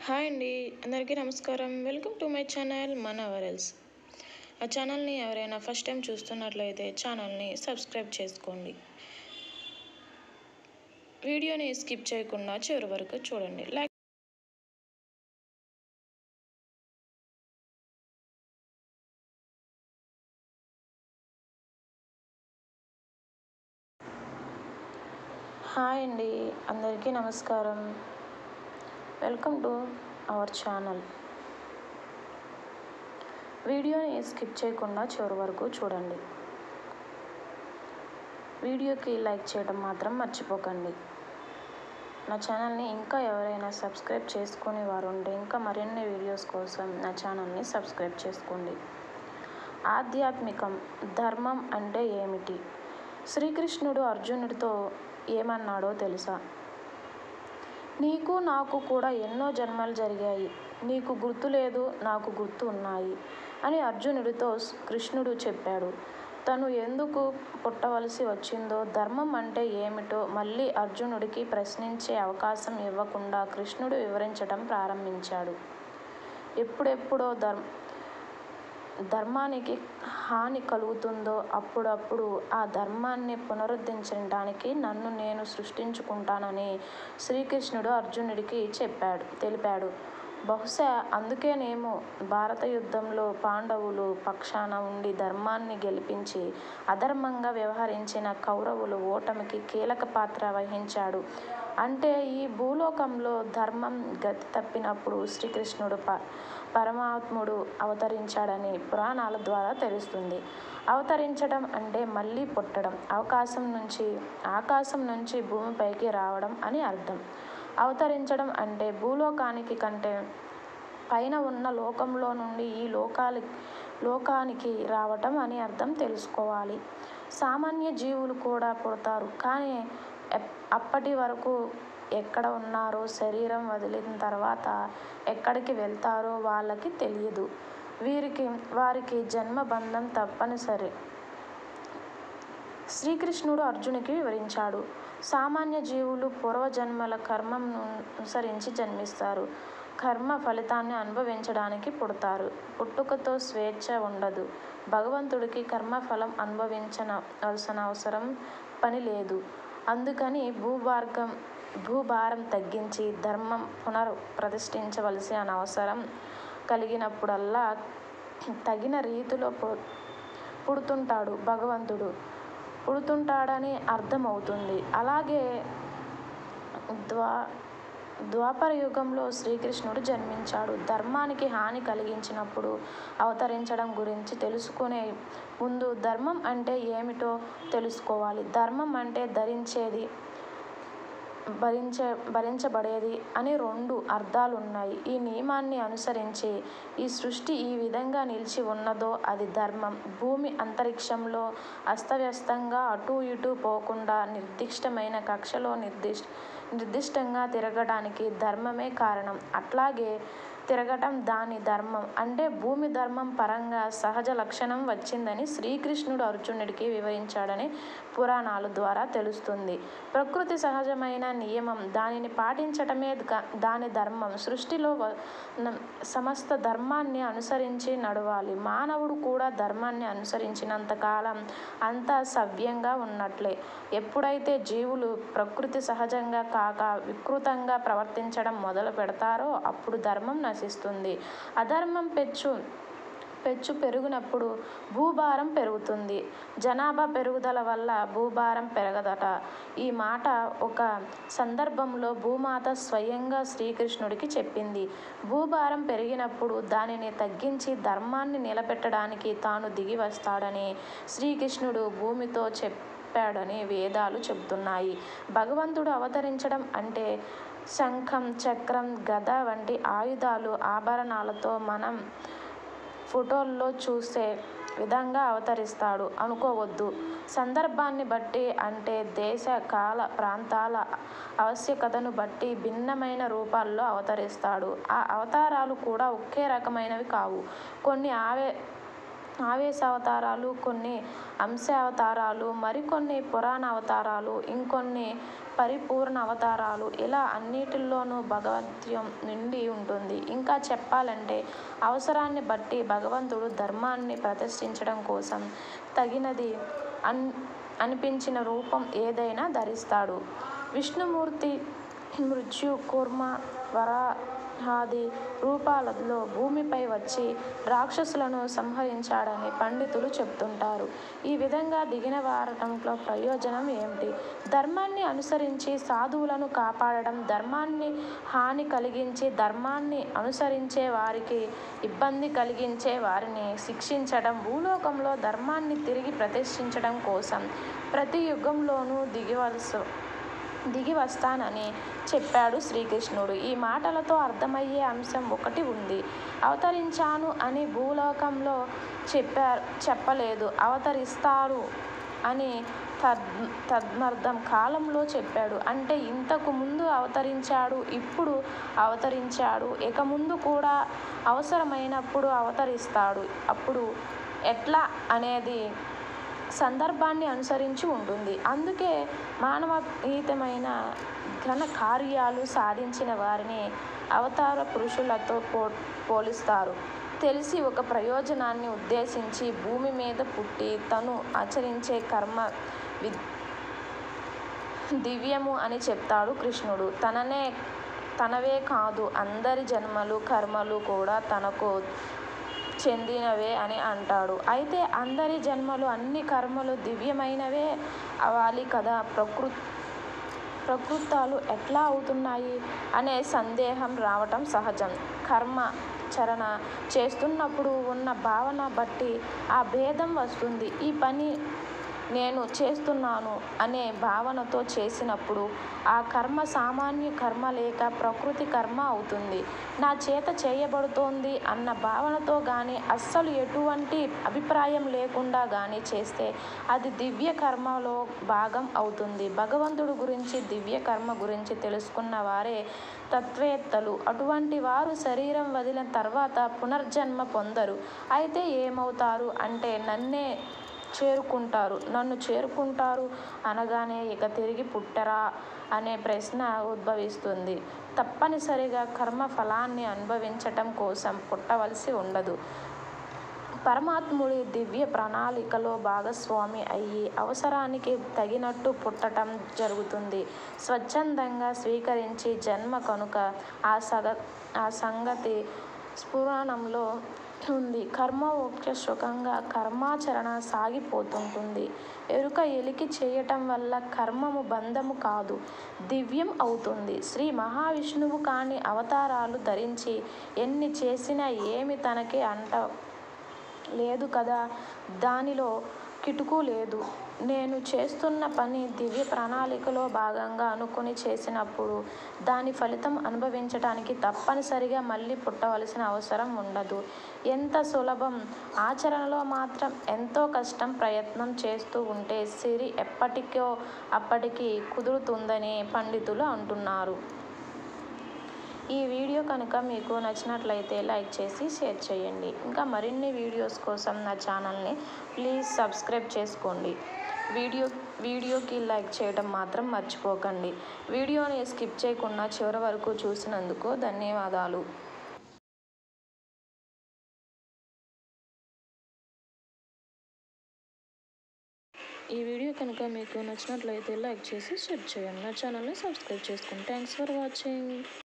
hi అండి అందరికీ నమస్కారం వెల్కమ్ టు మై ఛానల్ మన వరల్స్ ఆ ఛానల్ని ఎవరైనా ఫస్ట్ టైం చూస్తున్నట్లయితే ఛానల్ని సబ్స్క్రైబ్ చేసుకోండి వీడియోని స్కిప్ చేయకుండా చివరి వరకు చూడండి లైక్ హాయ్ అండి అందరికీ నమస్కారం వెల్కమ్ టు అవర్ ఛానల్ వీడియోని స్కిప్ చేయకుండా చివరి వరకు చూడండి వీడియోకి లైక్ చేయడం మాత్రం మర్చిపోకండి నా ఛానల్ని ఇంకా ఎవరైనా సబ్స్క్రైబ్ చేసుకునే వారు ఉంటే ఇంకా మరిన్ని వీడియోస్ కోసం నా ఛానల్ని సబ్స్క్రైబ్ చేసుకోండి ఆధ్యాత్మికం ధర్మం అంటే ఏమిటి శ్రీకృష్ణుడు అర్జునుడితో ఏమన్నాడో తెలుసా నీకు నాకు కూడా ఎన్నో జన్మలు జరిగాయి నీకు గుర్తు లేదు నాకు గుర్తు ఉన్నాయి అని అర్జునుడితో కృష్ణుడు చెప్పాడు తను ఎందుకు పుట్టవలసి వచ్చిందో ధర్మం అంటే ఏమిటో మళ్ళీ అర్జునుడికి ప్రశ్నించే అవకాశం ఇవ్వకుండా కృష్ణుడు వివరించడం ప్రారంభించాడు ఎప్పుడెప్పుడో ధర్మ ధర్మానికి హాని కలుగుతుందో అప్పుడప్పుడు ఆ ధర్మాన్ని పునరుద్ధరించడానికి నన్ను నేను సృష్టించుకుంటానని శ్రీకృష్ణుడు అర్జునుడికి చెప్పాడు తెలిపాడు బహుశా అందుకేనేమో భారత యుద్ధంలో పాండవులు పక్షాన ఉండి ధర్మాన్ని గెలిపించి అధర్మంగా వ్యవహరించిన కౌరవులు ఓటమికి కీలక పాత్ర వహించాడు అంటే ఈ భూలోకంలో ధర్మం గతి తప్పినప్పుడు శ్రీకృష్ణుడు ప పరమాత్ముడు అవతరించాడని పురాణాల ద్వారా తెలుస్తుంది అవతరించడం అంటే మళ్ళీ పుట్టడం అవకాశం నుంచి ఆకాశం నుంచి భూమిపైకి రావడం అని అర్థం అవతరించడం అంటే భూలోకానికి కంటే పైన ఉన్న లోకంలో నుండి ఈ లోకాలి లోకానికి రావటం అని అర్థం తెలుసుకోవాలి సామాన్య జీవులు కూడా పుడతారు కానీ అప్పటి వరకు ఎక్కడ ఉన్నారో శరీరం వదిలిన తర్వాత ఎక్కడికి వెళ్తారో వాళ్ళకి తెలియదు వీరికి వారికి జన్మ బంధం తప్పనిసరి శ్రీకృష్ణుడు అర్జునికి వివరించాడు సామాన్య జీవులు పూర్వజన్మల కర్మను అనుసరించి జన్మిస్తారు కర్మ ఫలితాన్ని అనుభవించడానికి పుడతారు పుట్టుకతో స్వేచ్ఛ ఉండదు భగవంతుడికి కర్మఫలం అనుభవించవలసిన అవసరం పని లేదు అందుకని భూభార్గం భూభారం తగ్గించి ధర్మం పునర్ ప్రతిష్ఠించవలసిన అవసరం కలిగినప్పుడల్లా తగిన రీతిలో పుడుతుంటాడు భగవంతుడు పుడుతుంటాడని అర్థమవుతుంది అలాగే ద్వా ద్వాపర యుగంలో శ్రీకృష్ణుడు జన్మించాడు ధర్మానికి హాని కలిగించినప్పుడు అవతరించడం గురించి తెలుసుకునే ముందు ధర్మం అంటే ఏమిటో తెలుసుకోవాలి ధర్మం అంటే ధరించేది భరించే భరించబడేది అని రెండు అర్థాలు ఉన్నాయి ఈ నియమాన్ని అనుసరించి ఈ సృష్టి ఈ విధంగా నిలిచి ఉన్నదో అది ధర్మం భూమి అంతరిక్షంలో అస్తవ్యస్తంగా అటు ఇటు పోకుండా నిర్దిష్టమైన కక్షలో నిర్దిష్ట నిర్దిష్టంగా తిరగడానికి ధర్మమే కారణం అట్లాగే తిరగటం దాని ధర్మం అంటే భూమి ధర్మం పరంగా సహజ లక్షణం వచ్చిందని శ్రీకృష్ణుడు అర్జునుడికి వివరించాడని పురాణాల ద్వారా తెలుస్తుంది ప్రకృతి సహజమైన నియమం దానిని పాటించటమే దాని ధర్మం సృష్టిలో సమస్త ధర్మాన్ని అనుసరించి నడవాలి మానవుడు కూడా ధర్మాన్ని అనుసరించినంతకాలం అంతా సవ్యంగా ఉన్నట్లే ఎప్పుడైతే జీవులు ప్రకృతి సహజంగా కాక వికృతంగా ప్రవర్తించడం మొదలు పెడతారో అప్పుడు ధర్మం నశిస్తుంది అధర్మం పెచ్చు పెచ్చు పెరిగినప్పుడు భూభారం పెరుగుతుంది జనాభా పెరుగుదల వల్ల భూభారం పెరగదట ఈ మాట ఒక సందర్భంలో భూమాత స్వయంగా శ్రీకృష్ణుడికి చెప్పింది భూభారం పెరిగినప్పుడు దానిని తగ్గించి ధర్మాన్ని నిలబెట్టడానికి తాను దిగి వస్తాడని శ్రీకృష్ణుడు భూమితో చెప్ చెప్పాడని వేదాలు చెబుతున్నాయి భగవంతుడు అవతరించడం అంటే శంఖం చక్రం గద వంటి ఆయుధాలు ఆభరణాలతో మనం ఫోటోల్లో చూసే విధంగా అవతరిస్తాడు అనుకోవద్దు సందర్భాన్ని బట్టి అంటే దేశ కాల ప్రాంతాల ఆవశ్యకతను బట్టి భిన్నమైన రూపాల్లో అవతరిస్తాడు ఆ అవతారాలు కూడా ఒకే రకమైనవి కావు కొన్ని ఆవే ఆవేశ అవతారాలు కొన్ని అంశ అవతారాలు మరికొన్ని పురాణ అవతారాలు ఇంకొన్ని పరిపూర్ణ అవతారాలు ఇలా అన్నిటిలోనూ భగవద్యం నిండి ఉంటుంది ఇంకా చెప్పాలంటే అవసరాన్ని బట్టి భగవంతుడు ధర్మాన్ని ప్రతిష్ఠించడం కోసం తగినది అన్ అనిపించిన రూపం ఏదైనా ధరిస్తాడు విష్ణుమూర్తి మృత్యు కూర్మ వరాహాది రూపాలలో భూమిపై వచ్చి రాక్షసులను సంహరించాడని పండితులు చెప్తుంటారు ఈ విధంగా దిగిన వారటంలో ప్రయోజనం ఏమిటి ధర్మాన్ని అనుసరించి సాధువులను కాపాడడం ధర్మాన్ని హాని కలిగించి ధర్మాన్ని అనుసరించే వారికి ఇబ్బంది కలిగించే వారిని శిక్షించడం భూలోకంలో ధర్మాన్ని తిరిగి ప్రతిష్ఠించడం కోసం ప్రతి యుగంలోనూ దిగివలసి దిగి వస్తానని చెప్పాడు శ్రీకృష్ణుడు ఈ మాటలతో అర్థమయ్యే అంశం ఒకటి ఉంది అవతరించాను అని భూలోకంలో చెప్పారు చెప్పలేదు అవతరిస్తాడు అని తద్ తద్మర్థం కాలంలో చెప్పాడు అంటే ఇంతకు ముందు అవతరించాడు ఇప్పుడు అవతరించాడు ఇక ముందు కూడా అవసరమైనప్పుడు అవతరిస్తాడు అప్పుడు ఎట్లా అనేది సందర్భాన్ని అనుసరించి ఉంటుంది అందుకే మానవహితమైన ఘన కార్యాలు సాధించిన వారిని అవతార పురుషులతో పో పోలిస్తారు తెలిసి ఒక ప్రయోజనాన్ని ఉద్దేశించి భూమి మీద పుట్టి తను ఆచరించే కర్మ వి దివ్యము అని చెప్తాడు కృష్ణుడు తననే తనవే కాదు అందరి జన్మలు కర్మలు కూడా తనకు చెందినవే అని అంటాడు అయితే అందరి జన్మలు అన్ని కర్మలు దివ్యమైనవే అవ్వాలి కదా ప్రకృ ప్రకృతాలు ఎట్లా అవుతున్నాయి అనే సందేహం రావటం సహజం కర్మ చరణ చేస్తున్నప్పుడు ఉన్న భావన బట్టి ఆ భేదం వస్తుంది ఈ పని నేను చేస్తున్నాను అనే భావనతో చేసినప్పుడు ఆ కర్మ సామాన్య కర్మ లేక ప్రకృతి కర్మ అవుతుంది నా చేత చేయబడుతోంది అన్న భావనతో కానీ అస్సలు ఎటువంటి అభిప్రాయం లేకుండా కానీ చేస్తే అది దివ్య కర్మలో భాగం అవుతుంది భగవంతుడు గురించి దివ్య కర్మ గురించి తెలుసుకున్న వారే తత్వేత్తలు అటువంటి వారు శరీరం వదిలిన తర్వాత పునర్జన్మ పొందరు అయితే ఏమవుతారు అంటే నన్నే చేరుకుంటారు నన్ను చేరుకుంటారు అనగానే ఇక తిరిగి పుట్టరా అనే ప్రశ్న ఉద్భవిస్తుంది తప్పనిసరిగా కర్మ ఫలాన్ని అనుభవించటం కోసం పుట్టవలసి ఉండదు పరమాత్ముడి దివ్య ప్రణాళికలో భాగస్వామి అయ్యి అవసరానికి తగినట్టు పుట్టటం జరుగుతుంది స్వచ్ఛందంగా స్వీకరించి జన్మ కనుక ఆ సగ ఆ సంగతి పురాణంలో ఉంది కర్మ మోక్ష సుఖంగా కర్మాచరణ సాగిపోతుంటుంది ఎరుక ఎలికి చేయటం వల్ల కర్మము బంధము కాదు దివ్యం అవుతుంది శ్రీ మహావిష్ణువు కాని అవతారాలు ధరించి ఎన్ని చేసినా ఏమి తనకి అంట లేదు కదా దానిలో కిటుకు లేదు నేను చేస్తున్న పని దివ్య ప్రణాళికలో భాగంగా అనుకుని చేసినప్పుడు దాని ఫలితం అనుభవించటానికి తప్పనిసరిగా మళ్ళీ పుట్టవలసిన అవసరం ఉండదు ఎంత సులభం ఆచరణలో మాత్రం ఎంతో కష్టం ప్రయత్నం చేస్తూ ఉంటే సిరి ఎప్పటికో అప్పటికి కుదురుతుందని పండితులు అంటున్నారు ఈ వీడియో కనుక మీకు నచ్చినట్లయితే లైక్ చేసి షేర్ చేయండి ఇంకా మరిన్ని వీడియోస్ కోసం నా ఛానల్ని ప్లీజ్ సబ్స్క్రైబ్ చేసుకోండి వీడియో వీడియోకి లైక్ చేయడం మాత్రం మర్చిపోకండి వీడియోని స్కిప్ చేయకుండా చివరి వరకు చూసినందుకు ధన్యవాదాలు ఈ వీడియో కనుక మీకు నచ్చినట్లయితే లైక్ చేసి షేర్ చేయండి నా ఛానల్ని సబ్స్క్రైబ్ చేసుకోండి థ్యాంక్స్ ఫర్ వాచింగ్